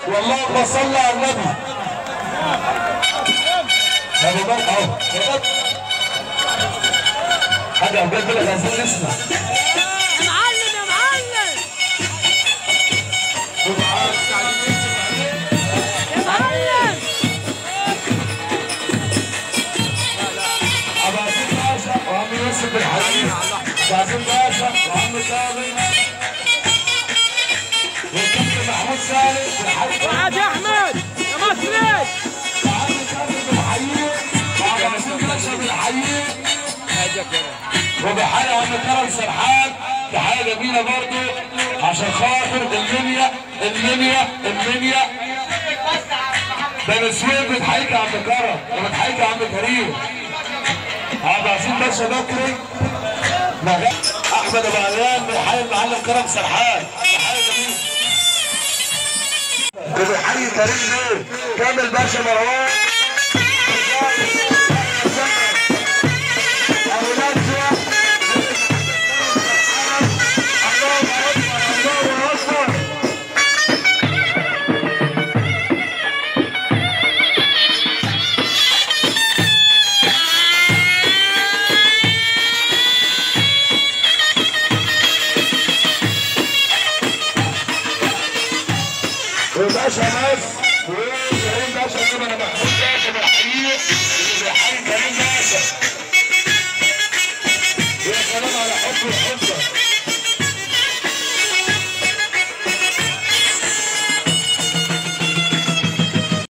والله صل على النبي ابو بكر اهو حاجه بجد لك عايزين نسمع يا معلم يا معلم يا معلم ابو عزيز باشا وعم يوسف الحديث ابو عزيز باشا وعم كامل والكابتن محمود سالم والحاج وعد يا احمد يا مصري وعم كامل بنحييه وعم عزيز باشا بنحييه وبحيي عم كرم سرحان تحيه جميله برضه عشان خاطر المنيا المنيا المنيا بني سويف بتحييك يا عم كرم وبتحييك يا عم كريم عبد العزيز باشا بكري نجاح احمد ابو علام بيحيي المعلم كرم سرحان تحيه جميله وبيحيي كريم بيه كامل باشا مروان